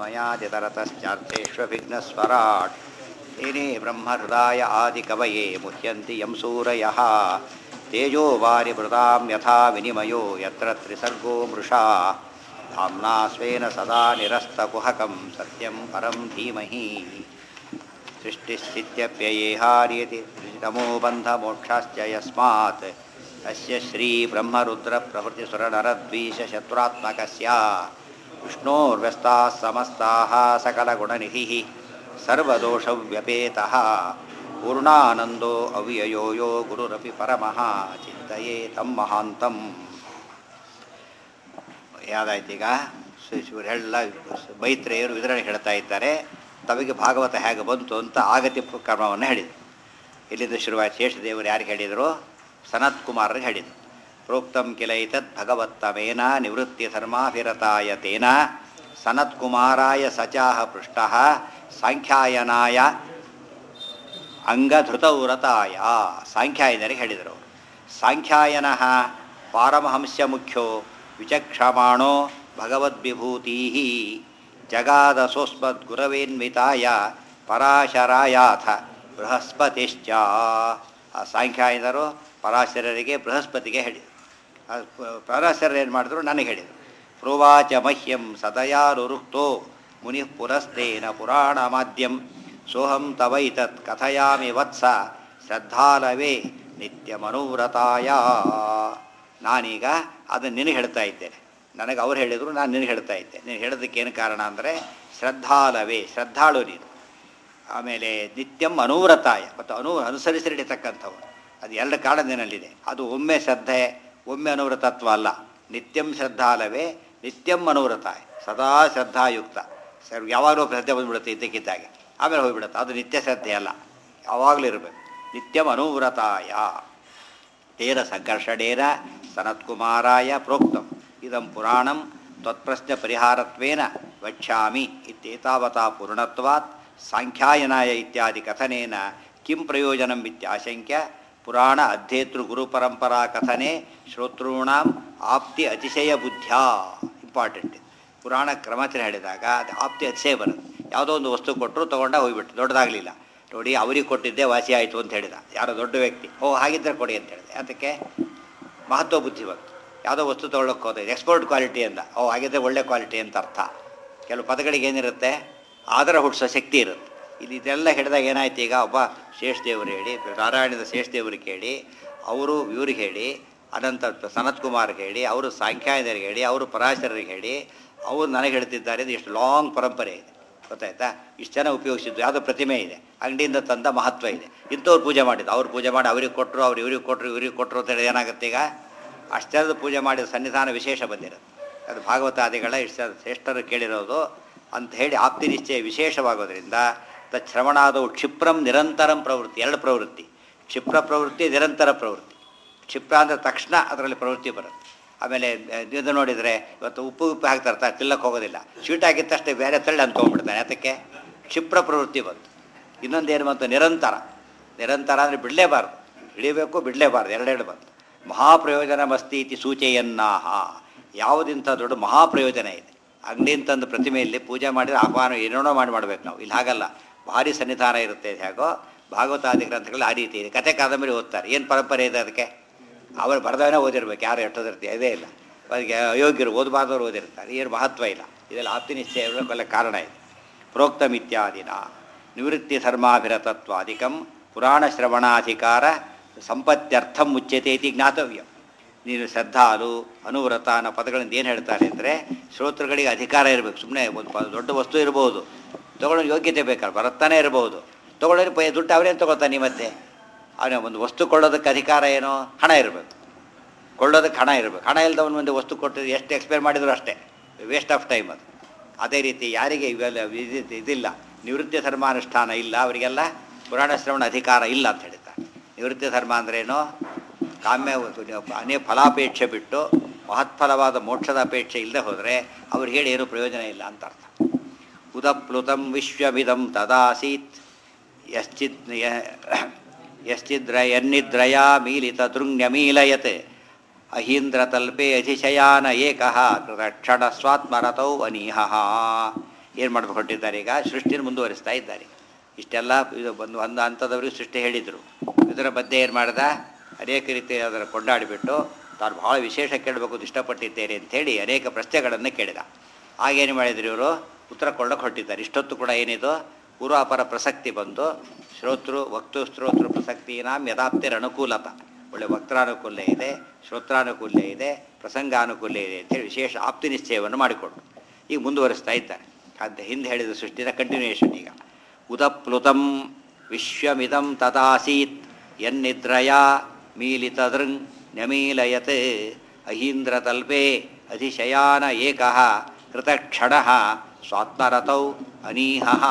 तस्मयादितरतश्चार्थेष्वभिघ्नस्वराट् तेने ब्रह्महृदाय आदिकवये मुह्यन्ति यं सूरयः तेजो वारिभृतां यथा विनिमयो यत्र त्रिसर्गो मृषा धाम्ना स्वेन सदा निरस्तकुहकं सत्यं परं धीमहि सृष्टिस्थित्यप्ययेहार्यति तमो बन्धमोक्षाश्च यस्मात् अस्य श्रीब्रह्मरुद्रप्रभृतिसुरनरद्वीषशत्रुरात्मकस्य विष्णोर्व्यस्ताः समस्ताः सकलगुणनिधिः सर्वदोषव्यपेतः पूर्णानन्दो अव्ययो यो गुरुरपि परमः ಚಿಂತೆಯೇ ತಮ್ಮ ಮಹಾಂತಂ ಯಾವ್ದಾಯ್ತೀಗ ಇವರು ಎಲ್ಲ ಮೈತ್ರೇಯರು ವಿತರಣೆ ಹೇಳ್ತಾ ಇದ್ದಾರೆ ತಮಗೆ ಭಾಗವತ ಹೇಗೆ ಬಂತು ಅಂತ ಆಗತಿ ಕರ್ಮವನ್ನು ಹೇಳಿದರು ಇಲ್ಲಿಂದ ಶುರುವಾಯಿತು ಶೇಷದೇವರು ಯಾರಿಗೆ ಹೇಳಿದರು ಸನತ್ ಕುಮಾರರಿಗೆ ಹೇಳಿದರು ಪ್ರೋಕ್ತಂ ಕಿಲ ಇತದ್ ಭಗವತ್ತಮೇನ ನಿವೃತ್ತಿ ಧರ್ಮಾಭಿರತಾಯ ತೇನ ಸನತ್ ಕುಮಾರಾಯ ಸಚಾಹ ಪೃಷ್ಟ ಸಾಂಖ್ಯಾಯನಾಯ ಅಂಗಧೃತವ್ರತಾಯ ಸಾಂಖ್ಯಾಯನರಿಗೆ ಹೇಳಿದರು ಸಾಂಖ್ಯಾಯನ ಪಾರಮಹಂಸ ಮುಖ್ಯೋ ವಿಚಕ್ಷಮಾಣೋ ಭಗವದ್ವಿಭೂತಿ ಜಗಾದಸೋಸ್ಮದ್ಗುರವೇನ್ವಿತಾಯ ಪರಾಶರಾಯಾಥ ಬೃಹಸ್ಪತಿಶ್ಚ ಆ ಸಾಂಖ್ಯಾಯನರು ಪರಾಶರರಿಗೆ ಬೃಹಸ್ಪತಿಗೆ ಹೇಳಿದರು ಪರಾಶರರು ಏನು ಮಾಡಿದ್ರು ನನಗೆ ಹೇಳಿದರು ಪ್ರೋವಾಚ ಮಹ್ಯಂ ಸದಯಾರುರುಕ್ತೋ ಮುನಿ ಪುರಸ್ತೇನ ಪುರಾಣ ಮಾಧ್ಯಂ ಸೋಹಂ ತವೈತತ್ ಕಥಯಾಮಿ ವತ್ಸ ಶ್ರದ್ಧಾಲವೇ ನಿತ್ಯ ಮನೋವ್ರತಾಯ ನಾನೀಗ ಅದನ್ನು ನಿನಗೆ ಹೇಳ್ತಾ ಇದ್ದೇನೆ ನನಗೆ ಅವ್ರು ಹೇಳಿದರು ನಾನು ನಿನಗೆ ಹೇಳ್ತಾ ಇದ್ದೆ ನೀನು ಹೇಳೋದಕ್ಕೆ ಏನು ಕಾರಣ ಅಂದರೆ ಶ್ರದ್ಧಾಲವೇ ಶ್ರದ್ಧಾಳು ನೀನು ಆಮೇಲೆ ನಿತ್ಯಂ ಅನುವ್ರತಾಯ ಮತ್ತು ಅನು ಅನುಸರಿಸಿ ನಡೀತಕ್ಕಂಥವ್ರು ಅದು ಎರಡು ಕಾರಣ ನಿನ್ನಲ್ಲಿದೆ ಅದು ಒಮ್ಮೆ ಶ್ರದ್ಧೆ ಒಮ್ಮೆ ಅನುವ್ರತತ್ವ ಅಲ್ಲ ನಿತ್ಯಂ ಶ್ರದ್ಧಾಲವೇ ನಿತ್ಯಂ ಅನುವ್ರತಾಯ ಸದಾ ಶ್ರದ್ಧಾಯುಕ್ತ ಸರ್ ಯಾವಾಗಲೂ ಶ್ರದ್ಧೆ ಬಂದ್ಬಿಡುತ್ತೆ ಇದ್ದಕ್ಕಿದ್ದಾಗೆ ಆಮೇಲೆ ಹೋಗ್ಬಿಡುತ್ತೆ ಅದು ನಿತ್ಯ ಶ್ರದ್ಧೆ ಅಲ್ಲ ಯಾವಾಗಲೂ ಇರಬೇಕು ನಿತ್ಯಂ ಅನುವ್ರತಾಯ ತೇರ ಸಂಘರ್ಷಣೇನ ಸನತ್ಕುಮಾರಾಯ ಪ್ರೋಕ್ತಂ ಇದಂ ಪುರಾಣಂ ತ್ವತ್ಪ್ರಶ್ನ ಪರಿಹಾರತ್ವೇನ ವಕ್ಷ್ಯಾಮಿ ಇತ್ಯೇತಾವತಾ ಪೂರ್ಣತ್ವಾತ್ ಸಾಂಖ್ಯಾಯನಾಯ ಇತ್ಯಾದಿ ಕಥನೇನ ಕಿಂ ಪ್ರಯೋಜನಂ ಇತ್ಯಾಶಂಕ್ಯ ಪುರಾಣ ಅಧ್ಯೇತೃ ಗುರುಪರಂಪರಾ ಕಥನೆ ಶ್ರೋತೃಣಾಂ ಆಪ್ತಿ ಅತಿಶಯ ಬುದ್ಧ್ಯಾ ಇಂಪಾರ್ಟೆಂಟ್ ಪುರಾಣ ಕ್ರಮಚರ ಹೇಳಿದಾಗ ಅದು ಆಪ್ತಿ ಅತಿಶಯ ಬರುತ್ತೆ ಯಾವುದೋ ಒಂದು ವಸ್ತು ಕೊಟ್ಟರು ತೊಗೊಂಡ ಹೋಗ್ಬಿಟ್ಟು ದೊಡ್ಡದಾಗಲಿಲ್ಲ ನೋಡಿ ಅವ್ರಿಗೆ ಕೊಟ್ಟಿದ್ದೆ ವಾಸಿ ಆಯಿತು ಅಂತ ಹೇಳಿದ ಯಾರೋ ದೊಡ್ಡ ವ್ಯಕ್ತಿ ಓ ಹಾಗಿದ್ದರೆ ಕೊಡಿ ಅಂತ ಹೇಳಿದೆ ಅದಕ್ಕೆ ಮಹತ್ವ ಬುದ್ಧಿ ಬಂತು ಯಾವುದೋ ವಸ್ತು ತೊಗೊಳಕ್ಕೆ ಹೋದ ಎಕ್ಸ್ಪೋರ್ಟ್ ಕ್ವಾಲಿಟಿ ಅಂತ ಓ ಹಾಗಿದ್ದರೆ ಒಳ್ಳೆ ಕ್ವಾಲಿಟಿ ಅಂತ ಅರ್ಥ ಕೆಲವು ಪದಗಳಿಗೆ ಏನಿರುತ್ತೆ ಆದರ ಹುಟ್ಟಿಸೋ ಶಕ್ತಿ ಇರುತ್ತೆ ಇಲ್ಲಿ ಇದೆಲ್ಲ ಹಿಡಿದಾಗ ಏನಾಯ್ತು ಈಗ ಒಬ್ಬ ಶೇಷದೇವರು ಹೇಳಿ ನಾರಾಯಣದ ಶೇಷದೇವರಿಗೆ ಹೇಳಿ ಅವರು ಇವ್ರಿಗೆ ಹೇಳಿ ಅನಂತರ ಸನತ್ ಕುಮಾರ್ಗೆ ಹೇಳಿ ಅವರು ಸಾಂಖ್ಯಾಯನರಿಗೆ ಹೇಳಿ ಅವರು ಪರಾಶರರಿಗೆ ಹೇಳಿ ಅವರು ನನಗೆ ಹೇಳ್ತಿದ್ದಾರೆ ಇದು ಎಷ್ಟು ಲಾಂಗ್ ಪರಂಪರೆ ಇದೆ ಗೊತ್ತಾಯ್ತಾ ಇಷ್ಟು ಜನ ಉಪಯೋಗಿಸಿದ್ದು ಯಾವುದೋ ಪ್ರತಿಮೆ ಇದೆ ಅಂಗಡಿಯಿಂದ ತಂದ ಮಹತ್ವ ಇದೆ ಇಂಥವ್ರು ಪೂಜೆ ಮಾಡಿದ್ದು ಅವ್ರು ಪೂಜೆ ಮಾಡಿ ಅವ್ರಿಗೆ ಕೊಟ್ಟರು ಅವ್ರು ಇವ್ರಿಗೆ ಕೊಟ್ಟರು ಇವ್ರಿಗೆ ಕೊಟ್ಟರು ಅಂತ ಹೇಳಿ ಏನಾಗುತ್ತೆ ಈಗ ಅಷ್ಟೆಲ್ಲ ಪೂಜೆ ಮಾಡಿದ ಸನ್ನಿಧಾನ ವಿಶೇಷ ಬಂದಿರುತ್ತೆ ಅದು ಭಾಗವತಾದಿಗಳ ಇಷ್ಟ ಶ್ರೇಷ್ಠರು ಕೇಳಿರೋದು ಅಂತ ಹೇಳಿ ಆಪ್ತಿ ನಿಶ್ಚಯ ವಿಶೇಷವಾಗೋದ್ರಿಂದ ತಶ್ರವಣಾದವು ಕ್ಷಿಪ್ರಂ ನಿರಂತರಂ ಪ್ರವೃತ್ತಿ ಎರಡು ಪ್ರವೃತ್ತಿ ಕ್ಷಿಪ್ರ ಪ್ರವೃತ್ತಿ ನಿರಂತರ ಪ್ರವೃತ್ತಿ ಕ್ಷಿಪ್ರ ಅಂದರೆ ತಕ್ಷಣ ಅದರಲ್ಲಿ ಪ್ರವೃತ್ತಿ ಬರುತ್ತೆ ಆಮೇಲೆ ಇದು ನೋಡಿದರೆ ಇವತ್ತು ಉಪ್ಪು ಉಪ್ಪು ಹಾಕ್ತಾರೆ ತಿಲ್ಲಕ್ಕೆ ಹೋಗೋದಿಲ್ಲ ಸ್ವೀಟ್ ಹಾಕಿದ ತಕ್ಷಣ ಬೇರೆ ತಳ್ಳಿ ಅಂದ್ಕೊಂಡ್ಬಿಡ್ತಾನೆ ಅದಕ್ಕೆ ಕ್ಷಿಪ್ರ ಪ್ರವೃತ್ತಿ ಬಂತು ಇನ್ನೊಂದೇನು ಬಂತು ನಿರಂತರ ನಿರಂತರ ಅಂದರೆ ಬಿಡಲೇಬಾರ್ದು ಹಿಡಿಬೇಕು ಬಿಡಲೇಬಾರ್ದು ಎರಡೆರಡು ಬಂತು ಮಹಾಪ್ರಯೋಜನ ಮಸ್ತಿ ಇತಿ ಸೂಚೆಯನ್ನಾಹ ಯಾವುದಿಂಥ ದೊಡ್ಡ ಮಹಾಪ್ರಯೋಜನ ಇದೆ ಅಂಗಡಿಯಿಂದ ತಂದು ಪ್ರತಿಮೆಯಲ್ಲಿ ಪೂಜೆ ಮಾಡಿದರೆ ಆಹ್ವಾನ ಏನೇನೋ ಮಾಡಿ ಮಾಡಬೇಕು ನಾವು ಇಲ್ಲಿ ಹಾಗಲ್ಲ ಭಾರಿ ಸನ್ನಿಧಾನ ಇರುತ್ತೆ ಹೇಗೋ ಭಾಗವತಾದಿ ಗ್ರಂಥಗಳು ಆ ರೀತಿ ಇದೆ ಕತೆ ಕಾದಂಬರಿ ಓದ್ತಾರೆ ಏನು ಪರಂಪರೆ ಇದೆ ಅದಕ್ಕೆ ಅವರು ಬರೆದವನೇ ಓದಿರ್ಬೇಕು ಯಾರು ಎಷ್ಟೋದಿರ್ತೀವಿ ಅದೇ ಇಲ್ಲ ಅದಕ್ಕೆ ಅಯೋಗ್ಯರು ಓದಬಾರ್ದವ್ರು ಓದಿರ್ತಾರೆ ಏನು ಮಹತ್ವ ಇಲ್ಲ ಇದೆಲ್ಲ ಆಪ್ತಿ ನಿಶ್ಚಯ ಇರಬೇಕೆಲ್ಲ ಕಾರಣ ಇದೆ ಪ್ರೋಕ್ತಮ್ ಇತ್ಯಾದಿನ ನಿವೃತ್ತಿ ಧರ್ಮಾಭಿರತತ್ವಾದಿಕಂ ಪುರಾಣ ಶ್ರವಣಾಧಿಕಾರ ಸಂಪತ್ತ್ಯರ್ಥಂ ಮುಚ್ಯತೆ ಇತಿ ಜ್ಞಾತವ್ಯ ನೀನು ಶ್ರದ್ಧಾಲು ಅನುವ್ರತ ಅನ್ನೋ ಪದಗಳಿಂದ ಏನು ಹೇಳ್ತಾರೆ ಅಂದರೆ ಶ್ರೋತೃಗಳಿಗೆ ಅಧಿಕಾರ ಇರಬೇಕು ಸುಮ್ಮನೆ ಒಂದು ಪ ದೊಡ್ಡ ವಸ್ತು ಇರ್ಬೋದು ತೊಗೊಳ್ಳೋ ಯೋಗ್ಯತೆ ಬೇಕಾದ್ರೆ ಬರುತ್ತಾನೆ ಇರ್ಬೋದು ತೊಗೊಳ್ಳೋರು ಪೈ ದುಡ್ಡು ಅವರೇನು ತೊಗೊಳ್ತಾನೆ ಮತ್ತೆ ಅವನ ಒಂದು ವಸ್ತು ಕೊಳ್ಳೋದಕ್ಕೆ ಅಧಿಕಾರ ಏನೋ ಹಣ ಇರಬೇಕು ಕೊಳ್ಳೋದಕ್ಕೆ ಹಣ ಇರಬೇಕು ಹಣ ಇಲ್ಲದವನು ಒಂದು ವಸ್ತು ಕೊಟ್ಟಿದ್ದು ಎಷ್ಟು ಎಕ್ಸ್ಪೈರ್ ಮಾಡಿದ್ರು ಅಷ್ಟೇ ವೇಸ್ಟ್ ಆಫ್ ಟೈಮ್ ಅದು ಅದೇ ರೀತಿ ಯಾರಿಗೆ ಇವೆಲ್ಲ ಇದಿ- ಇದಿಲ್ಲ ನಿವೃತ್ತಿ ಧರ್ಮಾನುಷ್ಠಾನ ಇಲ್ಲ ಅವರಿಗೆಲ್ಲ ಪುರಾಣ ಶ್ರವಣ ಅಧಿಕಾರ ಇಲ್ಲ ಅಂತ ಹೇಳ್ತಾರೆ ನಿವೃತ್ತಿ ಧರ್ಮ ಅಂದ್ರೇನು ಕಾಮ್ಯ ಅನೇಕ ಫಲಾಪೇಕ್ಷೆ ಬಿಟ್ಟು ಮಹತ್ಫಲವಾದ ಮೋಕ್ಷದ ಅಪೇಕ್ಷೆ ಇಲ್ಲದೆ ಹೋದರೆ ಅವ್ರಿಗೆ ಹೇಳಿ ಏನೂ ಪ್ರಯೋಜನ ಇಲ್ಲ ಅಂತ ಅರ್ಥ ಉದಪ್ಲುತಂ ವಿಶ್ವಮಿದಂ ತದಾಸೀತ್ ಯಶ್ಚಿತ್ ಯಶ್ಚಿದ್ರ ಯನ್ನಿದ್ರಯ ಮೀಲಿತ ದೃಂಗ್ಯಮೀಲಯತ್ ಅಹೀಂದ್ರತಲ್ಪೆ ಅಧಿಶಯಾನ ಏಕಃ ಕೃತಕ್ಷಣ ಸ್ವಾತ್ಮರತೌ ಅನೀಹಃ ಏನು ಮಾಡ್ಬೇಕು ಹೊರಟಿದ್ದಾರೆ ಈಗ ಸೃಷ್ಟಿಯನ್ನು ಮುಂದುವರಿಸ್ತಾ ಇದ್ದಾರೆ ಇಷ್ಟೆಲ್ಲ ಇದು ಒಂದು ಒಂದು ಹಂತದವರೆಗೂ ಸೃಷ್ಟಿ ಹೇಳಿದರು ಇದರ ಮಧ್ಯೆ ಏನು ಮಾಡ್ದ ಅನೇಕ ರೀತಿ ಅದನ್ನು ಕೊಂಡಾಡಿಬಿಟ್ಟು ತಾನು ಭಾಳ ವಿಶೇಷ ಕೇಳಬೇಕು ಅಂತ ಇಷ್ಟಪಟ್ಟಿದ್ದೇನೆ ಅಂಥೇಳಿ ಅನೇಕ ಪ್ರಶ್ನೆಗಳನ್ನು ಕೇಳಿದ ಆಗೇನು ಮಾಡಿದ್ರು ಇವರು ಉತ್ತರ ಕೊಳ್ಳಕ್ಕೆ ಹೊರಟಿದ್ದಾರೆ ಇಷ್ಟೊತ್ತು ಕೂಡ ಏನಿದು ಪೂರ್ವಾಪರ ಪ್ರಸಕ್ತಿ ಬಂದು ಶ್ರೋತೃ ವಕ್ತು ಶ್ರೋತೃ ಪ್ರಸಕ್ತಿನಾಂ ಯಥಾಪ್ತಿರ ಅನುಕೂಲತ ಒಳ್ಳೆ ವಕ್ತಾನುಕೂಲ್ಯ ಇದೆ ಶ್ರೋತ್ರಾನುಕೂಲ್ಯ ಇದೆ ಪ್ರಸಂಗಾನುಕೂಲ್ಯ ಇದೆ ಅಂತೇಳಿ ವಿಶೇಷ ಆಪ್ತಿ ನಿಶ್ಚಯವನ್ನು ಮಾಡಿಕೊಂಡು ಈಗ ಮುಂದುವರಿಸ್ತಾ ಇದ್ದಾರೆ ಅಂತ ಹಿಂದೆ ಹೇಳಿದ ಸೃಷ್ಟಿನ ಕಂಟಿನ್ಯೂಯೇಷನ್ ಈಗ ಉದಪ್ಲುತಂ ವಿಶ್ವಮಿದಂ ತದಾಸೀತ್ ಯನ್ನಿದ್ರಯ ಮೀಲಿತದೃಂಗ್ ನಮೀಲಯತ್ ಅಹೀಂದ್ರತಲ್ಪೆ ಅಧಿಶಯಾನ ಏಕಃ ಕೃತಕ್ಷಣ ಸ್ವಾತ್ಮರತೌ ಅನೀಹಃ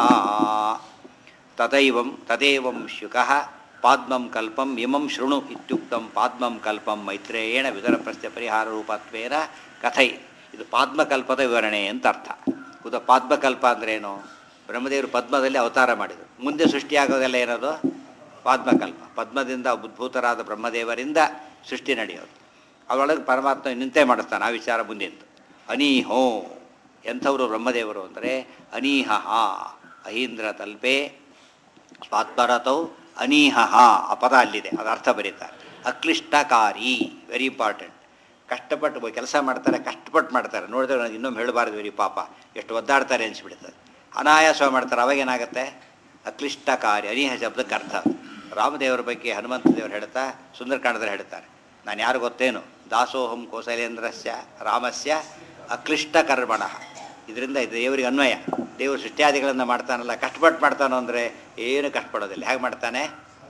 ತದೈವಂ ತದೇವಂ ಶುಕಃ ಪಾದ್ಮಂ ಕಲ್ಪಂ ಇಮಂ ಶೃಣು ಇತ್ಯುಕ್ತಂ ಪಾದ್ಮಂ ಕಲ್ಪಂ ಮೈತ್ರೇಯೇಣ ವಿದರ ಪ್ರಶ್ನೆ ಪರಿಹಾರ ರೂಪತ್ವೇನ ಕಥೈ ಇದು ಪಾದ್ಮಕಲ್ಪದ ವಿವರಣೆ ಅಂತ ಅರ್ಥ ಉದ ಪಾದ್ಮಕಲ್ಪ ಅಂದ್ರೇನು ಬ್ರಹ್ಮದೇವರು ಪದ್ಮದಲ್ಲಿ ಅವತಾರ ಮಾಡಿದರು ಮುಂದೆ ಸೃಷ್ಟಿಯಾಗೋದೆಲ್ಲ ಏನದು ಪಾದ್ಮಕಲ್ಪ ಪದ್ಮದಿಂದ ಉದ್ಭೂತರಾದ ಬ್ರಹ್ಮದೇವರಿಂದ ಸೃಷ್ಟಿ ನಡೆಯೋದು ಅವಳೊಳಗೆ ಪರಮಾತ್ಮ ನಿಂತೆ ಮಾಡಿಸ್ತಾನೆ ಆ ವಿಚಾರ ಮುಂದಿಂದು ಅನೀಹೋ ಎಂಥವರು ಬ್ರಹ್ಮದೇವರು ಅಂದರೆ ಅನೀಹಃ ಅಹೀಂದ್ರ ತಲ್ಪೆ ಸ್ವಾತ್ಮರತೌ ಅನೀಹಃ ಆ ಪದ ಅಲ್ಲಿದೆ ಅದು ಅರ್ಥ ಬರೀತಾರೆ ಅಕ್ಲಿಷ್ಟಕಾರಿ ವೆರಿ ಇಂಪಾರ್ಟೆಂಟ್ ಕಷ್ಟಪಟ್ಟು ಕೆಲಸ ಮಾಡ್ತಾರೆ ಕಷ್ಟಪಟ್ಟು ಮಾಡ್ತಾರೆ ನೋಡಿದ್ರೆ ನಾನು ಇನ್ನೊಮ್ಮೆ ಹೇಳಬಾರ್ದು ವೆರಿ ಪಾಪ ಎಷ್ಟು ಒದ್ದಾಡ್ತಾರೆ ಅನಿಸ್ಬಿಡ್ತದೆ ಅನಾಯಾಸ ಮಾಡ್ತಾರೆ ಅವಾಗೇನಾಗುತ್ತೆ ಅಕ್ಲಿಷ್ಟಕಾರಿ ಅನೀಹ ಶಬ್ದಕ್ಕೆ ಅರ್ಥ ರಾಮದೇವರ ಬಗ್ಗೆ ಹನುಮಂತ ದೇವರು ಹೇಳ್ತಾ ಸುಂದರಕಾಂಡದಲ್ಲಿ ಹೇಳ್ತಾರೆ ನಾನು ಯಾರು ಗೊತ್ತೇನು ದಾಸೋಹಂ ಕೌಸಲೇಂದ್ರಸ್ಯ ರಾಮಸ್ಯ ಅಕ್ಲಿಷ್ಟ ಕರ್ಮಣ ಇದರಿಂದ ಇದು ದೇವರಿಗೆ ಅನ್ವಯ ದೇವರು ಸೃಷ್ಟಿಯಾದಿಗಳನ್ನು ಮಾಡ್ತಾನಲ್ಲ ಕಷ್ಟಪಟ್ಟು ಮಾಡ್ತಾನೋ ಅಂದರೆ ಏನು ಕಷ್ಟಪಡೋದಿಲ್ಲ ಹೇಗೆ ಮಾಡ್ತಾನೆ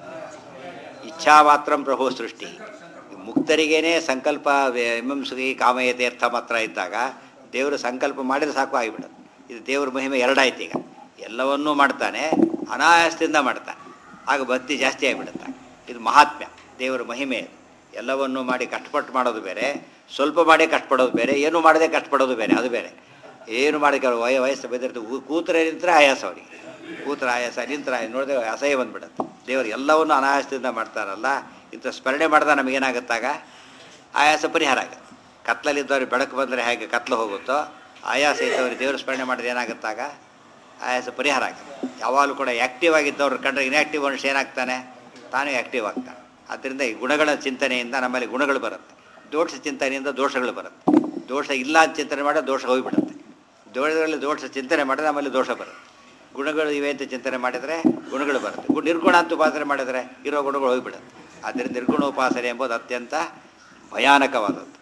ಇಚ್ಛಾ ಮಾತ್ರ ಪ್ರಭು ಸೃಷ್ಟಿ ಮುಕ್ತರಿಗೇನೆ ಸಂಕಲ್ಪ ಎಂಎಂಸುಗಿ ಕಾಮಯತೆ ಅರ್ಥ ಮಾತ್ರ ಇದ್ದಾಗ ದೇವರು ಸಂಕಲ್ಪ ಮಾಡಿದ್ರೆ ಸಾಕು ಆಗಿಬಿಡೋದು ಇದು ದೇವ್ರ ಮಹಿಮೆ ಎರಡಾಯ್ತು ಈಗ ಎಲ್ಲವನ್ನೂ ಮಾಡ್ತಾನೆ ಅನಾಯಾಸದಿಂದ ಮಾಡ್ತಾನೆ ಆಗ ಭಕ್ತಿ ಜಾಸ್ತಿ ಆಗಿಬಿಡುತ್ತೆ ಇದು ಮಹಾತ್ಮ್ಯ ದೇವರ ಮಹಿಮೆ ಇದು. ಎಲ್ಲವನ್ನೂ ಮಾಡಿ ಕಷ್ಟಪಟ್ಟು ಮಾಡೋದು ಬೇರೆ ಸ್ವಲ್ಪ ಮಾಡಿ ಕಷ್ಟಪಡೋದು ಬೇರೆ ಏನು ಮಾಡದೆ ಕಷ್ಟಪಡೋದು ಬೇರೆ ಅದು ಬೇರೆ ಏನು ಮಾಡಿ ವಯ ವಯಸ್ಸು ಬೆದರ್ತು ಕೂತರೆ ನಿಂತರೆ ಆಯಾಸ ಅವರಿಗೆ ಕೂತರ ಆಯಾಸ ನಿಂತರ ನೋಡಿದ್ರೆ ಅಸಹ್ಯ ಬಂದ್ಬಿಡುತ್ತೆ ದೇವರು ಎಲ್ಲವನ್ನು ಅನಾಯಾಸದಿಂದ ಮಾಡ್ತಾರಲ್ಲ ಇಂಥ ಸ್ಮರಣೆ ಮಾಡಿದ ನಮಗೇನಾಗುತ್ತಾಗ ಆಯಾಸ ಪರಿಹಾರ ಆಗುತ್ತೆ ಕತ್ಲಲ್ಲಿದ್ದವ್ರಿಗೆ ಬೆಳಕು ಬಂದರೆ ಹೇಗೆ ಕತ್ಲು ಹೋಗುತ್ತೋ ಆಯಾಸ ಇದ್ದವ್ರಿಗೆ ದೇವ್ರ ಸ್ಮರಣೆ ಮಾಡಿದ್ರೆ ಏನಾಗುತ್ತಾಗ ಆಯಾಸ ಪರಿಹಾರ ಆಗುತ್ತೆ ಯಾವಾಗಲೂ ಕೂಡ ಆ್ಯಕ್ಟಿವ್ ಆಗಿದ್ದವ್ರು ಕಂಡ್ರೆ ಇನ್ಯಾಕ್ಟಿವ್ ಮನುಷ್ಯ ಏನಾಗ್ತಾನೆ ತಾನೇ ಆ್ಯಕ್ಟಿವ್ ಆಗ್ತಾನೆ ಆದ್ದರಿಂದ ಈ ಗುಣಗಳ ಚಿಂತನೆಯಿಂದ ನಮ್ಮಲ್ಲಿ ಗುಣಗಳು ಬರುತ್ತೆ ದೋಷ ಚಿಂತನೆಯಿಂದ ದೋಷಗಳು ಬರುತ್ತೆ ದೋಷ ಇಲ್ಲ ಅಂತ ಚಿಂತನೆ ಮಾಡಿದ್ರೆ ದೋಷ ಹೋಗಿಬಿಡುತ್ತೆ ದೋಷಗಳಲ್ಲಿ ದೋಷ ಚಿಂತನೆ ಮಾಡಿದ್ರೆ ನಮ್ಮಲ್ಲಿ ದೋಷ ಬರುತ್ತೆ ಗುಣಗಳು ಇವೆ ಅಂತ ಚಿಂತನೆ ಮಾಡಿದರೆ ಗುಣಗಳು ಬರುತ್ತೆ ಗು- ನಿರ್ಗುಣ ಅಂತ ಉಪಾಸನೆ ಮಾಡಿದರೆ ಇರೋ ಗುಣಗಳು ಹೋಗಿಬಿಡುತ್ತೆ ಆದ್ದರಿಂದ ನಿರ್ಗುಣ ಉಪಾಸನೆ ಎಂಬುದು ಅತ್ಯಂತ ಭಯಾನಕವಾದದ್ದು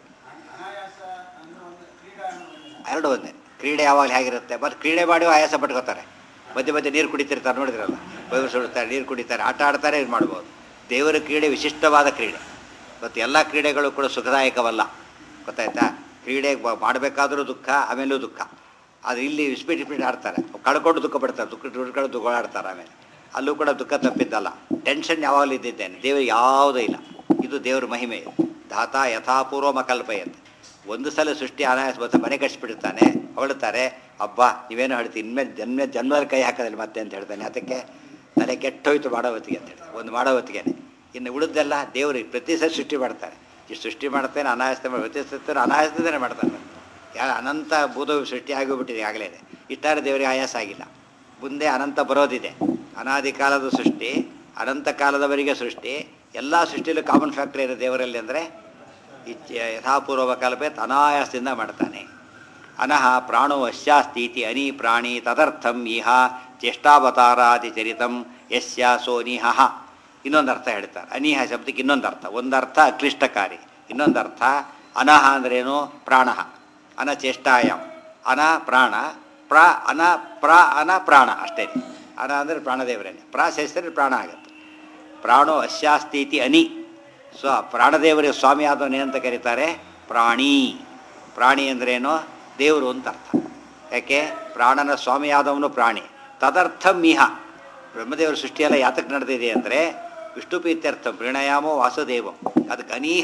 ಎರಡು ಒಂದೇ ಕ್ರೀಡೆ ಯಾವಾಗ ಹೇಗಿರುತ್ತೆ ಮತ್ತು ಕ್ರೀಡೆ ಮಾಡಿ ಆಯಾಸ ಪಟ್ಕೋತಾರೆ ಮಧ್ಯೆ ಮಧ್ಯೆ ನೀರು ಕುಡಿತಿರ್ತಾರೆ ನೋಡಿದ್ರಲ್ಲ ಬೈಬಲ್ ಸುಡುತ್ತಾರೆ ನೀರು ಕುಡಿತಾರೆ ಆಟ ಆಡ್ತಾರೆ ಇದು ಮಾಡ್ಬೋದು ದೇವರ ಕ್ರೀಡೆ ವಿಶಿಷ್ಟವಾದ ಕ್ರೀಡೆ ಮತ್ತು ಎಲ್ಲ ಕ್ರೀಡೆಗಳು ಕೂಡ ಸುಖದಾಯಕವಲ್ಲ ಗೊತ್ತಾಯ್ತಾ ಕ್ರೀಡೆ ಮಾಡಬೇಕಾದ್ರೂ ದುಃಖ ಆಮೇಲೂ ದುಃಖ ಅದು ಇಲ್ಲಿ ಸ್ಪೀಡ್ ಸ್ಪೀಡ್ ಆಡ್ತಾರೆ ಕಳ್ಕೊಂಡು ದುಃಖ ಪಡ್ತಾರೆ ದುಃಖ ದುಡ್ಕೊಂಡು ದುಃಖ ಆಡ್ತಾರೆ ಆಮೇಲೆ ಅಲ್ಲೂ ಕೂಡ ದುಃಖ ತಪ್ಪಿದ್ದಲ್ಲ ಟೆನ್ಷನ್ ಯಾವಾಗಲೂ ಇದ್ದಿದ್ದೇನೆ ದೇವರಿಗೆ ಯಾವುದೂ ಇಲ್ಲ ಇದು ದೇವ್ರ ಮಹಿಮೆ ಇದು. ಧಾತ ಯಥಾಪೂರ್ವಮ ಕಲ್ಪಯಂತೆ ಒಂದು ಸಲ ಸೃಷ್ಟಿ ಅನಾಯಾಸ ಬಂದ ಮನೆ ಕಟ್ಸಿಬಿಡ್ತಾನೆ ಹೊಗಳ್ತಾರೆ ಅಬ್ಬಾ ನೀವೇನು ಹೇಳ್ತೀವಿ ಇನ್ಮೇಲೆ ಜನ್ಮ ಜನ್ಮದಲ್ಲಿ ಕೈ ಹಾಕೋದಿಲ್ಲ ಮತ್ತೆ ಅಂತ ಹೇಳ್ತಾನೆ ಅದಕ್ಕೆ ತಲೆ ಕೆಟ್ಟೋಯ್ತು ಮಾಡೋ ಹೊತ್ತಿಗೆ ಅಂತ ಹೇಳ್ತಾರೆ ಒಂದು ಮಾಡೋ ಹೊತ್ತಿಗೆ ಇನ್ನು ಉಳಿದೆಲ್ಲ ದೇವ್ರಿಗೆ ಪ್ರತಿ ಸಲ ಸೃಷ್ಟಿ ಮಾಡ್ತಾರೆ ಇಷ್ಟು ಸೃಷ್ಟಿ ಮಾಡ್ತೇನೆ ಅನಾಯಾಸ ಮಾಡಿ ಪ್ರತಿ ಸತ್ಯನ ಅನಾಯಾಸದಿಂದನೇ ಮಾಡ್ತಾರೆ ಯಾ ಅನಂತ ಭೂತ ಸೃಷ್ಟಿ ಆಗೋಗ್ಬಿಟ್ಟಿದೆ ಆಗಲೇ ಇಟ್ಟಾರೆ ದೇವರಿಗೆ ಆಯಾಸ ಆಗಿಲ್ಲ ಮುಂದೆ ಅನಂತ ಬರೋದಿದೆ ಅನಾದಿ ಕಾಲದ ಸೃಷ್ಟಿ ಅನಂತ ಕಾಲದವರೆಗೆ ಸೃಷ್ಟಿ ಎಲ್ಲ ಸೃಷ್ಟಿಯಲ್ಲೂ ಕಾಮನ್ ಫ್ಯಾಕ್ಟ್ರಿ ಇದೆ ದೇವರಲ್ಲಿ ಅಂದರೆ ಇಚ್ಛೆ ಯಥಾಪೂರ್ವ ಕಲ್ಪೆ ಅನಾಯಾಸದಿಂದ ಮಾಡ್ತಾನೆ ಅನಹ ಪ್ರಾಣೋ ಅಶ್ಯಾಸ್ತೀತಿ ಅನಿ ಪ್ರಾಣಿ ತದರ್ಥಂ ಇಹ ಚೇಷ್ಟಾವತಾರಾದಿ ಚರಿತಂ ಯಸ್ಯ ಸೋನಿಹ ಇನ್ನೊಂದು ಅರ್ಥ ಹೇಳ್ತಾರೆ ಅನಿಹ ಶಬ್ದಕ್ಕೆ ಇನ್ನೊಂದು ಅರ್ಥ ಒಂದು ಅರ್ಥ ಅಕ್ಲಿಷ್ಟಕಾರಿ ಇನ್ನೊಂದು ಅರ್ಥ ಅನಹ ಅಂದ್ರೇನು ಪ್ರಾಣ ಅನ ಚೇಷ್ಟಾಯಂ ಅನ ಪ್ರಾಣ ಪ್ರ ಅನ ಪ್ರ ಅನ ಪ್ರಾಣ ಅಷ್ಟೇ ಅನ ಅಂದರೆ ಪ್ರಾಣದೇವರೇನೆ ಪ್ರ ಸೇರಿಸಿದ್ರೆ ಪ್ರಾಣ ಆಗುತ್ತೆ ಪ್ರಾಣೋ ಅಶ್ಯಾಸ್ತೀತಿ ಅನಿ ಸ್ವ ಪ್ರಾಣದೇವರಿಗೆ ಸ್ವಾಮಿ ಆದವನು ಏನಂತ ಕರೀತಾರೆ ಪ್ರಾಣಿ ಪ್ರಾಣಿ ಅಂದ್ರೇನು ದೇವರು ಅಂತ ಅರ್ಥ ಯಾಕೆ ಪ್ರಾಣನ ಸ್ವಾಮಿ ಆದವನು ಪ್ರಾಣಿ ತದರ್ಥಂ ಇಹ ಬ್ರಹ್ಮದೇವರ ಸೃಷ್ಟಿಯೆಲ್ಲ ಯಾತಕ್ಕೆ ನಡೆದಿದೆ ಅಂದರೆ ವಿಷ್ಣು ಪ್ರೀತ್ಯರ್ಥ ಪ್ರಣಯಾಮೋ ವಾಸುದೇವಂ ಅದಕ್ಕೆ ಅನೀಹ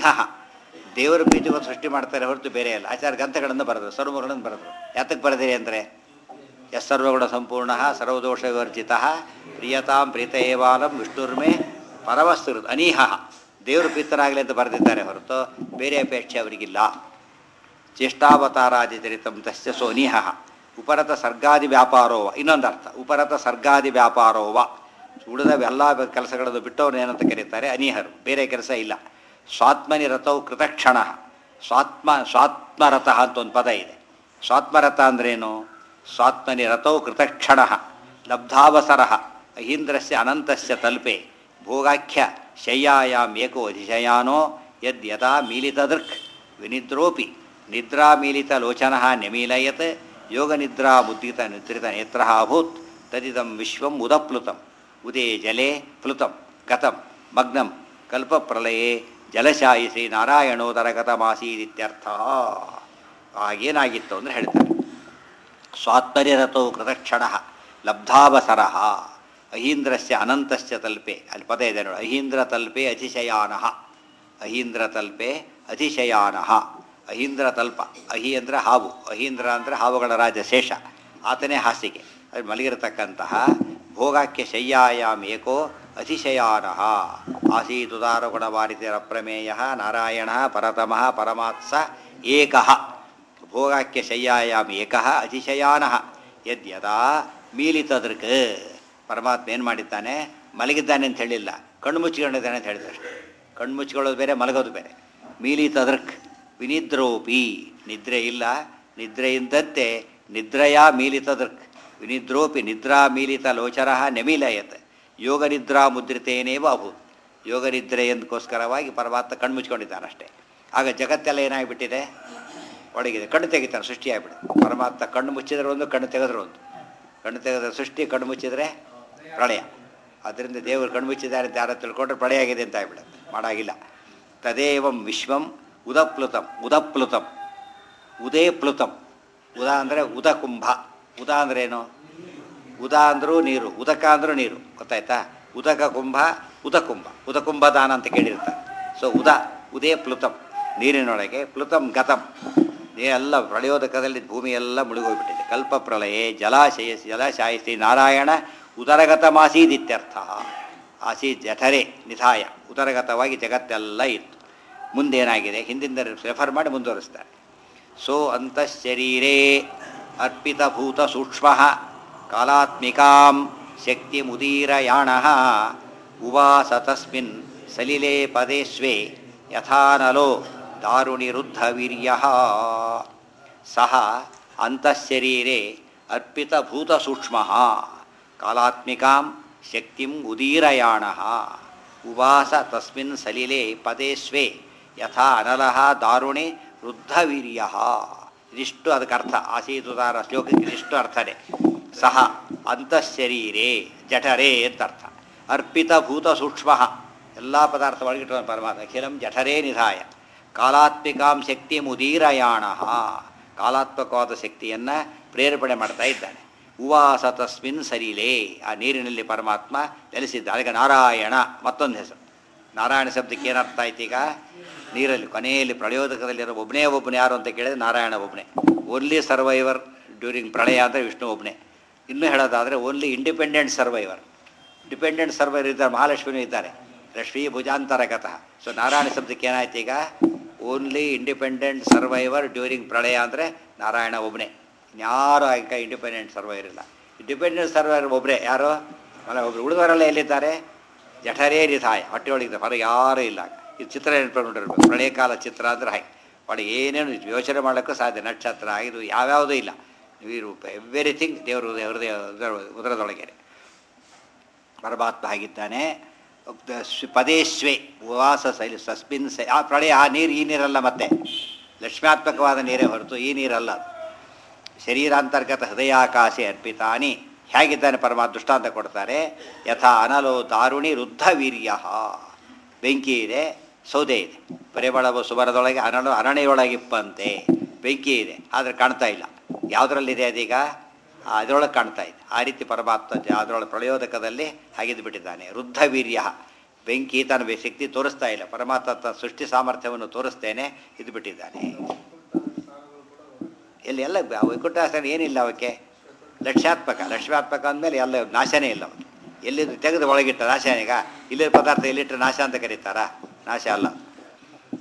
ದೇವರ ಪ್ರೀತಿಗೋಸ್ಕರ ಸೃಷ್ಟಿ ಮಾಡ್ತಾರೆ ಹೊರತು ಬೇರೆ ಅಲ್ಲ ಆಚಾರ ಗ್ರಂಥಗಳನ್ನು ಬರೆದ್ರು ಸರ್ವಗಳನ್ನು ಬರೆದ್ರು ಯಾತಕ್ಕೆ ಬರೆದಿರಿ ಅಂದರೆ ಎಸ್ ಸರ್ವಗುಣ ಸಂಪೂರ್ಣ ಸರ್ವದೋಷ ವಿವರ್ಜಿತ ಪ್ರಿಯತಾಂ ಪ್ರೀತ ಏವಾಲಂ ವಿಷ್ಣುರ್ಮೆ ಪರವಸ್ತು ಅನೀಹ ದೇವರು ಪ್ರೀತರಾಗಲಿ ಅಂತ ಬರೆದಿದ್ದಾರೆ ಹೊರತು ಬೇರೆ ಅಪೇಕ್ಷೆ ಅವರಿಗಿಲ್ಲ ಚೇಷ್ಟಾವತಾರಾದಿ ಚರಿತಂ ತಸ್ಯ ಸೋನಿಹ ಉಪರತ ಸರ್ಗಾದಿ ವ್ಯಾಪಾರೋವ ಇನ್ನೊಂದು ಅರ್ಥ ಉಪರತ ಸರ್ಗಾದಿ ವ್ಯಾಪಾರೋವ ಉಳಿದ ಎಲ್ಲ ಕೆಲಸಗಳನ್ನು ಬಿಟ್ಟವ್ರು ಏನಂತ ಕರೀತಾರೆ ಅನಿಹರು ಬೇರೆ ಕೆಲಸ ಇಲ್ಲ ಸ್ವಾತ್ಮನಿ ರಥವು ಕೃತಕ್ಷಣ ಸ್ವಾತ್ಮ ಸ್ವಾತ್ಮರಥ ಅಂತ ಒಂದು ಪದ ಇದೆ ಸ್ವಾತ್ಮರಥ ಅಂದ್ರೇನು ಸ್ವಾತ್ಮನಿ ರಥವು ಕೃತಕ್ಷಣ ಲಬ್ಧಾವಸರ ಅಹೀಂದ್ರಸ್ಯ ಅನಂತಸ್ಯ ತಲ್ಪೆ ಭೋಗಾಖ್ಯ ಶಯ್ಯಾಯಾಮ್ ಏಕೋ ಅಧಿಶಯಾನೋ ಯದ್ ಯದಾ ಮೀಲಿತದೃಕ್ ವಿನಿದ್ರೋಪಿ ನಿದ್ರಾ ಮೀಲಿತ ಲೋಚನ ನ್ಯಮೀಲಯತ್ ಯೋಗ ನಿದ್ರಾ ಮುದ್ರಿತ ನಿದ್ರಿತ ನೇತ್ರ ಅಭೂತ್ ತದಿದಂ ವಿಶ್ವಂ ಉದಪ್ಲುತಂ ಉದೇ ಜಲೆ ಪ್ಲುತಂ ಗತಂ ಮಗ್ನಂ ಕಲ್ಪಪ್ರಲಯೇ ಜಲಶಾಯಿ ಶ್ರೀ ನಾರಾಯಣೋದರಗತಮಾಸೀದಿತ್ಯರ್ಥ ಆಗೇನಾಗಿತ್ತು ಅಂದರೆ ಹೇಳ್ತಾರೆ ಸ್ವಾತ್ಮರ್ಯರತೋ ಕೃತಕ್ಷಣ ಲಬ್ಧಾವಸರ ಅಹೀಂದ್ರಸ್ಯ ಅನಂತಸ್ಯ ತಲ್ಪೆ ಅಲ್ಲಿ ಪದ ಇದೆ ನೋಡಿ ಅಹೀಂದ್ರ ತಲ್ಪೆ ಅತಿಶಯಾನ ಅಹೀಂದ್ರ ತಲ್ಪೆ ಅತಿಶಯಾನ ಅಹೀಂದ್ರ ತಲ್ಪ ಅಹಿ ಅಂದರೆ ಹಾವು ಅಹೀಂದ್ರ ಅಂದರೆ ಹಾವುಗಳ ರಾಜ ಶೇಷ ಆತನೇ ಹಾಸಿಗೆ ಅದು ಮಲಗಿರತಕ್ಕಂತಹ ಭೋಗಕ್ಕೆ ಶಯ್ಯಾಯಾಮ್ ಏಕೋ ಅತಿಶಯಾನ ಆಸೀತುದಾರ ಗುಣವಾರಿತಿರ ಪ್ರಮೇಯ ನಾರಾಯಣ ಪರತಮಃ ಪರಮಾತ್ಸ ಏಕಃ ಭೋಗಕ್ಕೆ ಶಯ್ಯಾಯಾಮ್ ಏಕಃ ಅತಿಶಯಾನ ಯದ್ಯದಾ ಮೀಲಿತದೃಕ್ ಪರಮಾತ್ಮ ಏನು ಮಾಡಿದ್ದಾನೆ ಮಲಗಿದ್ದಾನೆ ಅಂತ ಹೇಳಿಲ್ಲ ಕಣ್ಣು ಮುಚ್ಚಿಕೊಂಡಿದ್ದಾನೆ ಅಂತ ಹೇಳಿದ್ರೆ ಅಷ್ಟೇ ಕಣ್ಣು ಮುಚ್ಕೊಳ್ಳೋದು ಬೇರೆ ಮಲಗೋದು ಬೇರೆ ಮೀಲಿತದೃಕ್ ವಿನಿದ್ರೋಪಿ ನಿದ್ರೆ ಇಲ್ಲ ನಿದ್ರೆಯಿಂದಂತೆ ನಿದ್ರೆಯ ಮೀಲಿತದೃಕ್ ವಿನಿದ್ರೋಪಿ ನಿದ್ರಾ ಮೀಲಿತ ಲೋಚರ ನೆಮೀಲಯತ್ ಯೋಗ ನಿದ್ರಾ ಮುದ್ರಿತೇನೇವ ಅಭೂತ್ ಯೋಗ ನಿದ್ರೆ ಎಂದಕ್ಕೋಸ್ಕರವಾಗಿ ಪರಮಾತ್ಮ ಕಣ್ಣು ಮುಚ್ಕೊಂಡಿದ್ದಾನಷ್ಟೇ ಆಗ ಜಗತ್ತೆಲ್ಲ ಏನಾಗಿಬಿಟ್ಟಿದೆ ಒಳಗಿದೆ ಕಣ್ಣು ತೆಗಿತಾನೆ ಸೃಷ್ಟಿಯಾಗ್ಬಿಡು ಪರಮಾತ್ಮ ಕಣ್ಣು ಮುಚ್ಚಿದ್ರೆ ಒಂದು ಕಣ್ಣು ತೆಗೆದ್ರೆ ಒಂದು ಕಣ್ಣು ತೆಗೆದ್ರೆ ಸೃಷ್ಟಿ ಕಣ್ಣು ಮುಚ್ಚಿದ್ರೆ ಪ್ರಳಯ ಅದರಿಂದ ದೇವರು ಕಣ್ಣು ಮುಚ್ಚಿದ್ದಾರೆ ಅಂತ ಯಾರೋ ತಿಳ್ಕೊಂಡ್ರೆ ಪ್ರಳಯ ಆಗಿದೆ ಅಂತ ಆಗ್ಬಿಡುತ್ತೆ ಮಾಡಾಗಿಲ್ಲ ತದೇವಂ ವಿಶ್ವಂ ಉದಪ್ಲುತಂ ಉದಪ್ಲುತಂ ಉದೇ ಪ್ಲುತಂ ಉದ ಅಂದರೆ ಉದಕುಂಭ ಉದ ಅಂದ್ರೇನು ಉದ ಅಂದರೂ ನೀರು ಉದಕ ಅಂದರೂ ನೀರು ಗೊತ್ತಾಯ್ತಾ ಉದಕ ಕುಂಭ ಉದಕುಂಭ ಉದಕುಂಭ ದಾನ ಅಂತ ಕೇಳಿರ್ತಾರೆ ಸೊ ಉದ ಉದೇ ಪ್ಲುತಂ ನೀರಿನೊಳಗೆ ಪ್ಲುತಂ ಗತಂ ಎಲ್ಲ ಪ್ರಳಯೋದಕದಲ್ಲಿ ಭೂಮಿ ಎಲ್ಲ ಮುಳುಗೋಗ್ಬಿಟ್ಟಿದೆ ಕಲ್ಪ ಪ್ರಳಯೇ ಜಲಾಶಯ ಜಲಾಶಾಯಿಸಿ ನಾರಾಯಣ ಉದರಗತಮಾಸೀದಿತ್ಯರ್ಥ ಆಸೀ ಜಠರೆ ನಿಧಾಯ ಉದರಗತವಾಗಿ ಜಗತ್ತೆಲ್ಲ ಇತ್ತು ಮುಂದೇನಾಗಿದೆ ಹಿಂದಿಂದ ರೆಫರ್ ಮಾಡಿ ಮುಂದುವರಿಸ್ತಾರೆ ಸೋ ಅಂತಃಶರೀರೇ ಅರ್ಪಿತಭೂತ ಸೂಕ್ಷ್ಮ ಕಾಲಾತ್ಮಿಕಾಂ ಶಕ್ತಿ ಮುದೀರಯಾಣ ಉವಾಸ ತಸ್ಮಿನ್ ಸಲಿಲೆ ಪದೇ ಸ್ವೇ ಯಥಾನಲೋ ದಾರುಣಿರುದ್ಧ ವೀರ್ಯ ಸಹ ಅಂತಃಶರೀರೆ ಅರ್ಪಿತಭೂತ ಸೂಕ್ಷ್ಮ ಕಾಲಾತ್ಮಿಕಾಂ ಶಕ್ತಿಂ ಉದೀರಯಾಣ ಉವಾಸ ತಸ್ಮಿನ್ ಸಲಿಲೆ ಪದೇ ಸ್ವೇ ಯಥಾ ಅನಲಃ ದಾರುಣಿ ವೃದ್ಧವೀರ್ಯ ಇದಿಷ್ಟು ಅದಕ್ಕೆ ಅರ್ಥ ಆಸೀತುದಾರ ಶ್ಲೋಕಕ್ಕೆ ಇದಿಷ್ಟು ಅರ್ಥನೇ ಸಹ ಅಂತಃಶರೀರೇ ಜಠರೇ ಅಂತ ಅರ್ಥ ಅರ್ಪಿತಭೂತ ಸೂಕ್ಷ್ಮ ಎಲ್ಲ ಪದಾರ್ಥ ಒಳಗಿಟ್ಟು ಪರಮಾತ್ಮ ಅಖಿಲಂ ಜಠರೇ ನಿಧಾಯ ಕಾಲಾತ್ಮಿಕಾಂ ಶಕ್ತಿ ಮುದೀರಯಾಣ ಕಾಲಾತ್ಮಕವಾದ ಶಕ್ತಿಯನ್ನು ಪ್ರೇರೇಪಣೆ ಮಾಡ್ತಾ ಇದ್ದಾನೆ ಉವಾಸ ತಸ್ಮಿನ್ ಸರಿಲೇ ಆ ನೀರಿನಲ್ಲಿ ಪರಮಾತ್ಮ ನೆಲೆಸಿದ್ದ ಅದಕ್ಕೆ ನಾರಾಯಣ ಮತ್ತೊಂದು ಹೆಸರು ನಾರಾಯಣ ಶಬ್ದಕ್ಕೆ ಏನರ್ಥ ಆಯ್ತು ಈಗ ನೀರಲ್ಲಿ ಕೊನೆಯಲ್ಲಿ ಪ್ರಳಯೋದಕದಲ್ಲಿರೋ ಒಬ್ಬನೇ ಒಬ್ಬನೇ ಯಾರು ಅಂತ ಕೇಳಿದ್ರೆ ನಾರಾಯಣ ಒಬ್ಬನೇ ಓನ್ಲಿ ಸರ್ವೈವರ್ ಡ್ಯೂರಿಂಗ್ ಪ್ರಳಯ ಅಂದರೆ ವಿಷ್ಣು ಒಬ್ಬನೇ ಇನ್ನೂ ಹೇಳೋದಾದರೆ only independent survivor dependent survivor ಇದ್ದಾರೆ ಮಹಾಲಕ್ಷ್ಮಿನೂ ಇದ್ದಾರೆ ಲಕ್ಷ್ಮೀ ಭುಜಾಂತರಗತಃ ಸೊ ನಾರಾಯಣ ಶಬ್ದಕ್ಕೆ ಏನಾಯ್ತು ಈಗ ಓನ್ಲಿ ಇಂಡಿಪೆಂಡೆಂಟ್ ಸರ್ವೈವರ್ ಡ್ಯೂರಿಂಗ್ ಪ್ರಳಯ ಅಂದರೆ ನಾರಾಯಣ ಒಬ್ಬನೇ ಇನ್ಯಾರು ಆಗ ಇಂಡಿಪೆಂಡೆಂಟ್ ಸರ್ವೈವರ್ ಇಲ್ಲ ಡಿಪೆಂಡೆಂಟ್ ಸರ್ವೈವರ್ ಒಬ್ಬರೇ ಯಾರು ಅಲ್ಲ ಒಬ್ರು ಉಳಿದವರೆಲ್ಲ ಎಲ್ಲಿದ್ದಾರೆ ಜಠರೇ ನಿಧಾಯ ಹೊಟ್ಟೆ ಒಳಗಿದೆ ಹೊರಗೆ ಯಾರೂ ಇಲ್ಲ ಇದು ಚಿತ್ರ ನೆನಪಿರ್ಬೇಕು ಪ್ರಳಯ ಕಾಲ ಚಿತ್ರ ಅಂದರೆ ಹಾಗೆ ಒಳಗೆ ಏನೇನು ಯೋಚನೆ ಮಾಡೋಕ್ಕೂ ಸಾಧ್ಯ ನಕ್ಷತ್ರ ಇದು ಯಾವ್ಯಾವುದೂ ಇಲ್ಲ ನೀರು ಎವ್ರಿಥಿಂಗ್ ದೇವರು ಹೃದಯ ಉದರದೊಳಗೆ ಪರಮಾತ್ಮ ಆಗಿದ್ದಾನೆ ಪದೇಶ್ವೇ ಉವಾಸ ಸೈಲಿ ಸಸ್ಮಿನ್ ಸೈ ಆ ಪ್ರಳಯ ಆ ನೀರು ಈ ನೀರಲ್ಲ ಮತ್ತೆ ಲಕ್ಷ್ಮ್ಯಾತ್ಮಕವಾದ ನೀರೇ ಹೊರತು ಈ ನೀರಲ್ಲ ಅದು ಶರೀರಾಂತರ್ಗತ ಹೃದಯಾಕಾಶೆ ಅರ್ಪಿತಾನಿ ಹೇಗಿದ್ದಾನೆ ಪರಮಾತ್ಮ ದೃಷ್ಟಾಂತ ಕೊಡ್ತಾರೆ ಯಥಾ ಅನಲೋ ದಾರುಣಿ ವೃದ್ಧ ವೀರ್ಯ ಬೆಂಕಿ ಇದೆ ಸೌದೆ ಇದೆ ಪರಿಮಳವು ಸುಬರದೊಳಗೆ ಅನಲು ಅರಣ್ಯೊಳಗಿಪ್ಪಂತೆ ಬೆಂಕಿ ಇದೆ ಆದರೆ ಕಾಣ್ತಾ ಇಲ್ಲ ಯಾವುದರಲ್ಲಿದೆ ಅದೀಗ ಅದರೊಳಗೆ ಕಾಣ್ತಾ ಇದೆ ಆ ರೀತಿ ಪರಮಾತ್ಮ ಅದರೊಳಗೆ ಪ್ರಳಯೋದಕದಲ್ಲಿ ಹಾಗಿದ್ದು ಬಿಟ್ಟಿದ್ದಾನೆ ವೃದ್ಧ ವೀರ್ಯ ಬೆಂಕಿ ತನ್ನ ಶಕ್ತಿ ತೋರಿಸ್ತಾ ಇಲ್ಲ ಪರಮಾತ್ಮ ತನ್ನ ಸೃಷ್ಟಿ ಸಾಮರ್ಥ್ಯವನ್ನು ತೋರಿಸ್ತೇನೆ ಇದು ಬಿಟ್ಟಿದ್ದಾನೆ ಎಲ್ಲಿ ಎಲ್ಲ ವೈಕುಂಠಾಸನ ಏನಿಲ್ಲ ಅವಕ್ಕೆ ಲಕ್ಷ್ಯಾತ್ಮಕ ಲಕ್ಷ್ಮ್ಯಾತ್ಮಕ ಅಂದಮೇಲೆ ಎಲ್ಲ ನಾಶನೇ ಇಲ್ಲ ಅವನು ಎಲ್ಲಿದ್ದು ತೆಗೆದು ಒಳಗಿಟ್ಟ ನಾಶ ಈಗ ಇಲ್ಲಿದ್ದ ಪದಾರ್ಥ ಎಲ್ಲಿಟ್ಟು ನಾಶ ಅಂತ ಕರೀತಾರಾ ನಾಶ ಅಲ್ಲ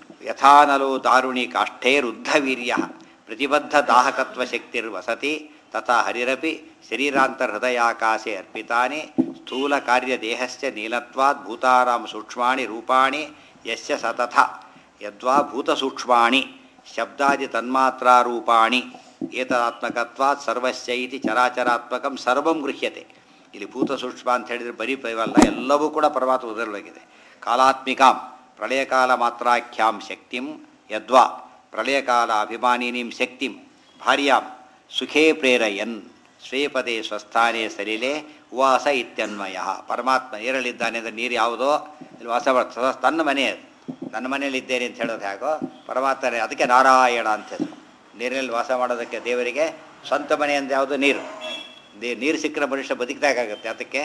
ಯಥಾನಲು ದಾರುಣಿ ಕಾಷ್ಠೇ ವೃದ್ಧ ವೀರ್ಯ ಪ್ರತಿಬದ್ಧ ದಾಹಕತ್ವ ಶಕ್ತಿರ್ವಸತಿ ತಥಾ ಹರಿರಪಿ ಶರೀರಾಂತರ್ಹೃದಯಾಕಾಶೆ ಅರ್ಪಿತಾನಿ ಸ್ಥೂಲ ಕಾರ್ಯ ದೇಹಸ್ಯ ನೀಲತ್ವಾದ್ ಭೂತಾನಾಂ ಸೂಕ್ಷ್ಮಾಣಿ ರೂಪಾಣಿ ಯಸ್ಯ ಸತಥ ಯದ್ವಾ ಭೂತಸೂಕ್ಷ್ಮಾಣಿ ಶಬ್ದಾದಿ ತನ್ಮಾತ್ರಾರೂಪಾಣಿ ಏತದಾತ್ಮಕತ್ವಾತ್ ಸರ್ವಸ್ಯ ಇತಿ ಚರಾಚರಾತ್ಮಕಂ ಸರ್ವಂ ಗೃಹ್ಯತೆ ಇಲ್ಲಿ ಭೂತ ಸೂಕ್ಷ್ಮ ಅಂತ ಹೇಳಿದರೆ ಬರೀ ಇವಲ್ಲ ಎಲ್ಲವೂ ಕೂಡ ಪರಮಾತ್ಮ ಉದರವಾಗಿದೆ ಕಾಲಾತ್ಮಿಕಾಂ ಪ್ರಳಯಕಾಲ ಮಾತ್ರಾಖ್ಯಾಂ ಶಕ್ತಿಂ ಯದ್ವಾ ಪ್ರಳಯಕಾಲ ಅಭಿಮಾನಿನೀಂ ಶಕ್ತಿಂ ಭಾರ್ಯಾಂ ಸುಖೇ ಪ್ರೇರಯನ್ ಶ್ರೇಪದೇ ಸ್ವಸ್ಥಾನೇ ಸಲಿಲೆ ಉವಾಸ ಇತ್ಯನ್ವಯ ಪರಮಾತ್ಮ ನೀರಲ್ಲಿದ್ದಾನೆ ಅಂದರೆ ನೀರು ಯಾವುದೋ ಇಲ್ಲಿ ವಾಸ ಮಾಡ್ತದೆ ತನ್ನ ಮನೆ ಅದು ನನ್ನ ಮನೆಯಲ್ಲಿ ಇದ್ದೇನೆ ಅಂತ ಹೇಳೋದು ಹೇಗೋ ಪರಮಾತ್ಮನೇ ಅದಕ್ಕೆ ನಾರಾಯಣ ಅಂತ ಹೆಸರು ನೀರಿನಲ್ಲಿ ವಾಸ ಮಾಡೋದಕ್ಕೆ ದೇವರಿಗೆ ಸ್ವಂತ ಮನೆ ಅಂತ ಯಾವುದು ನೀರು ದೇ ನೀರು ಸಿಕ್ಕರೆ ಮನುಷ್ಯ ಬದುಕಿದಾಗುತ್ತೆ ಅದಕ್ಕೆ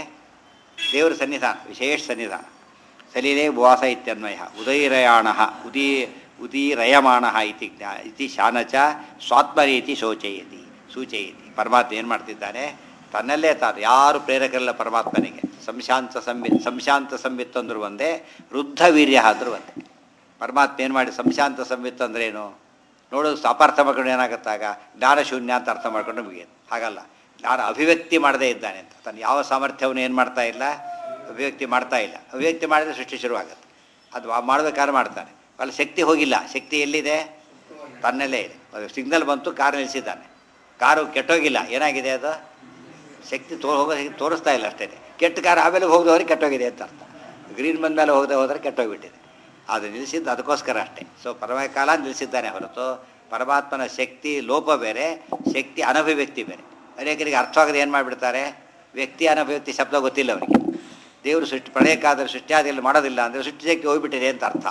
ದೇವರ ಸನ್ನಿಧಾನ ವಿಶೇಷ ಸನ್ನಿಧಾನ ಸಲಿಲೆ ಉವಾಸ ಇತ್ಯನ್ವಯ ಉದಯರಯಾಣ ಉದೀ ಉದೀರಯಮಾಣ ಇತಿ ಜ್ಞಾ ಇತಿ ಶಾನಚ ಸ್ವಾತ್ಮರೀತಿ ಶೋಚಯತಿ ಸೂಚಯತಿ ಪರಮಾತ್ಮ ಏನು ಮಾಡ್ತಿದ್ದಾನೆ ತನ್ನಲ್ಲೇ ತಾನು ಯಾರು ಪ್ರೇರಕರಿಲ್ಲ ಪರಮಾತ್ಮನಿಗೆ ಸಂಶಾಂತ ಸಂಬಿ ಸಂಶಾಂತ ಸಂಬಿತ್ ಅಂದ್ರು ಒಂದೇ ವೃದ್ಧ ವೀರ್ಯ ಆದರೂ ಒಂದೇ ಪರಮಾತ್ಮ ಏನು ಮಾಡಿ ಸಂಶಾಂತ ಸಂಬಿತ್ ಅಂದ್ರೆ ಏನು ನೋಡೋದು ಅಪಾರ್ಥ ಮಾಡ್ಕೊಂಡು ಏನಾಗುತ್ತಾಗ ಜ್ಞಾನ ಶೂನ್ಯ ಅಂತ ಅರ್ಥ ಮಾಡ್ಕೊಂಡು ಮುಗಿಯುತ್ತೆ ಹಾಗಲ್ಲ ಜ್ಞಾನ ಅಭಿವ್ಯಕ್ತಿ ಮಾಡದೇ ಇದ್ದಾನೆ ಅಂತ ತನ್ನ ಯಾವ ಸಾಮರ್ಥ್ಯವನ್ನು ಏನು ಮಾಡ್ತಾ ಇಲ್ಲ ಅಭಿವ್ಯಕ್ತಿ ಮಾಡ್ತಾ ಇಲ್ಲ ಅಭಿವ್ಯಕ್ತಿ ಮಾಡಿದ್ರೆ ಸೃಷ್ಟಿ ಶುರುವಾಗುತ್ತೆ ಅದು ಆ ಮಾಡ್ಬೇಕಾದ್ರೆ ಮಾಡ್ತಾನೆ ಅಲ್ಲಿ ಶಕ್ತಿ ಹೋಗಿಲ್ಲ ಶಕ್ತಿ ಎಲ್ಲಿದೆ ತನ್ನಲ್ಲೇ ಇದೆ ಅದು ಸಿಗ್ನಲ್ ಬಂತು ಕಾರ್ ನಿಲ್ಲಿಸಿದ್ದಾನೆ ಕಾರು ಕೆಟ್ಟೋಗಿಲ್ಲ ಏನಾಗಿದೆ ಅದು ಶಕ್ತಿ ತೋ ಹೋಗೋ ಶಕ್ತಿ ತೋರಿಸ್ತಾ ಇಲ್ಲ ಅಷ್ಟೇ ಕೆಟ್ಟ ಕಾರ್ ಆಮೇಲೆ ಹೋಗದವ್ರಿಗೆ ಕೆಟ್ಟೋಗಿದೆ ಅಂತ ಅರ್ಥ ಗ್ರೀನ್ ಬಂದ ಮೇಲೆ ಹೋಗದೆ ಹೋದರೆ ಕೆಟ್ಟೋಗ್ಬಿಟ್ಟಿದೆ ಅದು ನಿಲ್ಲಿಸಿದ್ದು ಅದಕ್ಕೋಸ್ಕರ ಅಷ್ಟೇ ಸೊ ಪರಮ ಕಾಲ ನಿಲ್ಲಿಸಿದ್ದಾನೆ ಹೊರತು ಪರಮಾತ್ಮನ ಶಕ್ತಿ ಲೋಪ ಬೇರೆ ಶಕ್ತಿ ಅನಭಿವ್ಯಕ್ತಿ ಬೇರೆ ಅನೇಕರಿಗೆ ಅರ್ಥವಾಗದೆ ಏನು ಮಾಡಿಬಿಡ್ತಾರೆ ವ್ಯಕ್ತಿ ಅನಭಿವ್ಯಕ್ತಿ ಶಬ್ದ ಗೊತ್ತಿಲ್ಲ ಅವರಿಗೆ ದೇವರು ಸೃಷ್ಟಿ ಪ್ರಳಯಕ್ಕಾದರೆ ಸೃಷ್ಟಿಯಾದಿಯಲ್ಲಿ ಮಾಡೋದಿಲ್ಲ ಅಂದರೆ ಸೃಷ್ಟಿ ಶಕ್ತಿ ಹೋಗ್ಬಿಟ್ಟಿದೆ ಅಂತ ಅರ್ಥ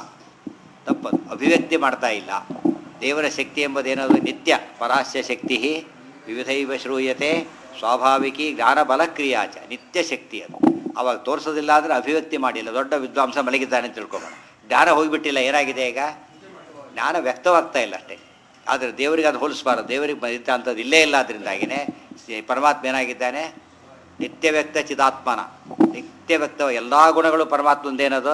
ತಪ್ಪದು ಅಭಿವ್ಯಕ್ತಿ ಮಾಡ್ತಾ ಇಲ್ಲ ದೇವರ ಶಕ್ತಿ ಎಂಬುದೇನದು ನಿತ್ಯ ಪರಾಸ್ಯ ಶಕ್ತಿ ವಿವಿಧೈವ ಶ್ರೂಯತೆ ಸ್ವಾಭಾವಿಕಿ ಜ್ಞಾನ ಬಲಕ್ರಿಯಾಚ ನಿತ್ಯ ಶಕ್ತಿ ಅದು ಅವಾಗ ತೋರಿಸೋದಿಲ್ಲ ಅಂದರೆ ಅಭಿವ್ಯಕ್ತಿ ಮಾಡಿಲ್ಲ ದೊಡ್ಡ ವಿದ್ವಾಂಸ ಮಲಗಿದ್ದಾನೆ ಅಂತ ತಿಳ್ಕೊಬೇಡ ಜ್ಞಾನ ಹೋಗಿಬಿಟ್ಟಿಲ್ಲ ಏನಾಗಿದೆ ಈಗ ಜ್ಞಾನ ವ್ಯಕ್ತವಾಗ್ತಾ ಇಲ್ಲ ಅಷ್ಟೇ ಆದರೆ ದೇವರಿಗೆ ಅದು ಹೋಲಿಸ್ಬಾರ್ದು ದೇವರಿಗೆ ಇದ್ದ ಅಂಥದ್ದು ಇಲ್ಲೇ ಇಲ್ಲ ಅದರಿಂದಾಗಿನೇ ಪರಮಾತ್ಮ ಏನಾಗಿದ್ದಾನೆ ನಿತ್ಯ ವ್ಯಕ್ತ ಚಿದಾತ್ಮನ ನಿತ್ಯ ವ್ಯಕ್ತ ಎಲ್ಲ ಗುಣಗಳು ಪರಮಾತ್ಮಂದೇನದು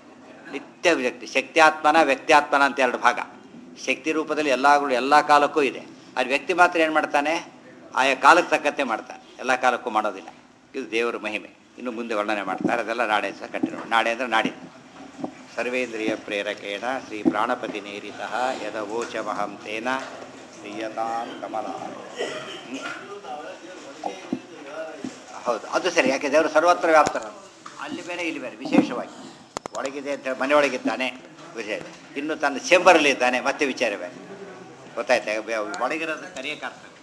ನಿತ್ಯ ವ್ಯಕ್ತಿ ಶಕ್ತಿಯಾತ್ಮನ ವ್ಯಕ್ತಿಯಾತ್ಮನ ಅಂತ ಎರಡು ಭಾಗ ಶಕ್ತಿ ರೂಪದಲ್ಲಿ ಎಲ್ಲ ಗುಣ ಎಲ್ಲ ಕಾಲಕ್ಕೂ ಇದೆ ಅದು ವ್ಯಕ್ತಿ ಮಾತ್ರ ಏನು ಮಾಡ್ತಾನೆ ಆಯಾ ಕಾಲಕ್ಕೆ ತಕ್ಕಂತೆ ಮಾಡ್ತಾನೆ ಎಲ್ಲ ಕಾಲಕ್ಕೂ ಮಾಡೋದಿಲ್ಲ ಇದು ದೇವರ ಮಹಿಮೆ ಇನ್ನು ಮುಂದೆ ವರ್ಣನೆ ಮಾಡ್ತಾರೆ ಅದೆಲ್ಲ ನಾಳೆ ಸಹ ಕಂಟಿನ್ಯೂ ನಾಳೆ ಅಂದರೆ ನಾಡಿದ್ದು ಸರ್ವೇಂದ್ರಿಯ ಪ್ರೇರಕೇಣ ಶ್ರೀ ಪ್ರಾಣಪತಿ ನೇರಿತಃ ಯದವೋಚಮಹಂ ತೇನ ಶ್ರೀಯತಾಂ ಕಮಲ ಹ್ಮ್? ಹೌದು ಅದು ಸರಿ ಯಾಕೆ ದೇವರು ಸರ್ವತ್ರ ವ್ಯಾಪ್ತರ ಅಲ್ಲಿ ಬೇರೆ ಇಲ್ಲಿ ಬೇರೆ ವಿಶೇಷವಾಗಿ ಒಳಗಿದೆ ಅಂತ ಹೇಳಿ ಮನೆಯೊಳಗಿದ್ದಾನೆ ವಿಶೇಷ ಇನ್ನು ತನ್ನ ಚೇಂಬರಲ್ಲಿ ಇದ್ದಾನೆ ಮತ್ತೆ ವಿಚಾರ ಬೇರೆ ಗೊತ್ತಾಯ್ತಾ ಒಳಗಿರೋದು ಕರೆಯೋಕ್ಕಾಗ್ತದೆ